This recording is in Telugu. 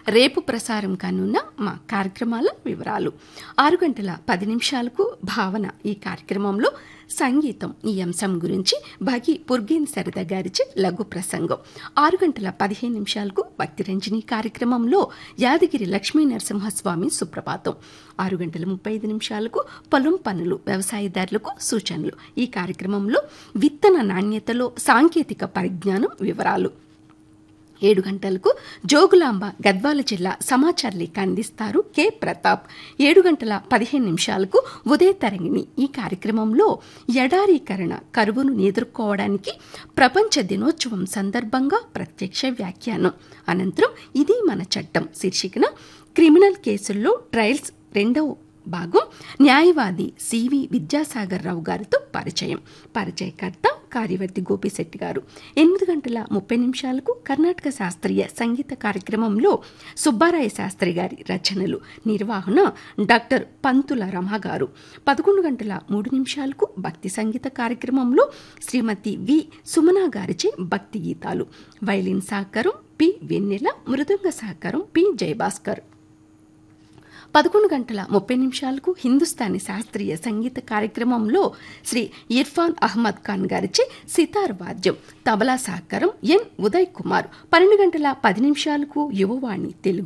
రేపు ప్రసారం కానున్న మా కార్యక్రమాల వివరాలు ఆరు గంటల పది నిమిషాలకు భావన ఈ కార్యక్రమంలో సంగీతం ఈ అంశం గురించి భగి పుర్గేన్ సరిత గారిచే లఘు ప్రసంగం ఆరు గంటల పదిహేను నిమిషాలకు భక్తిరంజని కార్యక్రమంలో యాదగిరి లక్ష్మీ నరసింహస్వామి సుప్రభాతం ఆరు గంటల ముప్పై ఐదు నిమిషాలకు పొలం పనులు వ్యవసాయదారులకు సూచనలు ఈ కార్యక్రమంలో విత్తన నాణ్యతలో సాంకేతిక పరిజ్ఞానం వివరాలు ఏడు గంటలకు జోగులాంబ గద్వాల జిల్లా సమాచార లేఖ అందిస్తారు కె ప్రతాప్ ఏడు గంటల పదిహేను నిమిషాలకు ఉదయ తరంగిణి ఈ కార్యక్రమంలో ఎడారీకరణ కరువును ఎదుర్కోవడానికి ప్రపంచ దినోత్సవం సందర్భంగా ప్రత్యక్ష వ్యాఖ్యానం అనంతరం ఇది మన చట్టం శీర్షికన క్రిమినల్ కేసుల్లో ట్రయల్స్ రెండవ భాగం న్యాయవాది సివి విద్యాసాగర్ రావు గారితో పరిచయం పరిచయకర్త కార్యవర్తి గోపిశెట్టి గారు ఎనిమిది గంటల ముప్పై నిమిషాలకు కర్ణాటక శాస్త్రీయ సంగీత కార్యక్రమంలో సుబ్బారాయ శాస్త్రి గారి రచనలు నిర్వహణ డాక్టర్ పంతుల రమ గారు పదకొండు గంటల మూడు నిమిషాలకు భక్తి సంగీత కార్యక్రమంలో శ్రీమతి వి సుమనా గారిచే భక్తి గీతాలు వైలిన్ సహకారం పి వెన్నెల మృదంగ సహకారం పి జయభాస్కర్ పదకొండు గంటల ముప్పై నిమిషాలకు హిందుస్థానీ శాస్త్రీయ సంగీత కార్యక్రమంలో శ్రీ ఇర్ఫాన్ అహ్మద్ ఖాన్ గారిచే సితార్ వాద్యం తబలా సహకారం ఎన్ ఉదయ్ కుమార్ పన్నెండు గంటల పది నిమిషాలకు యువవాణి తెలుగు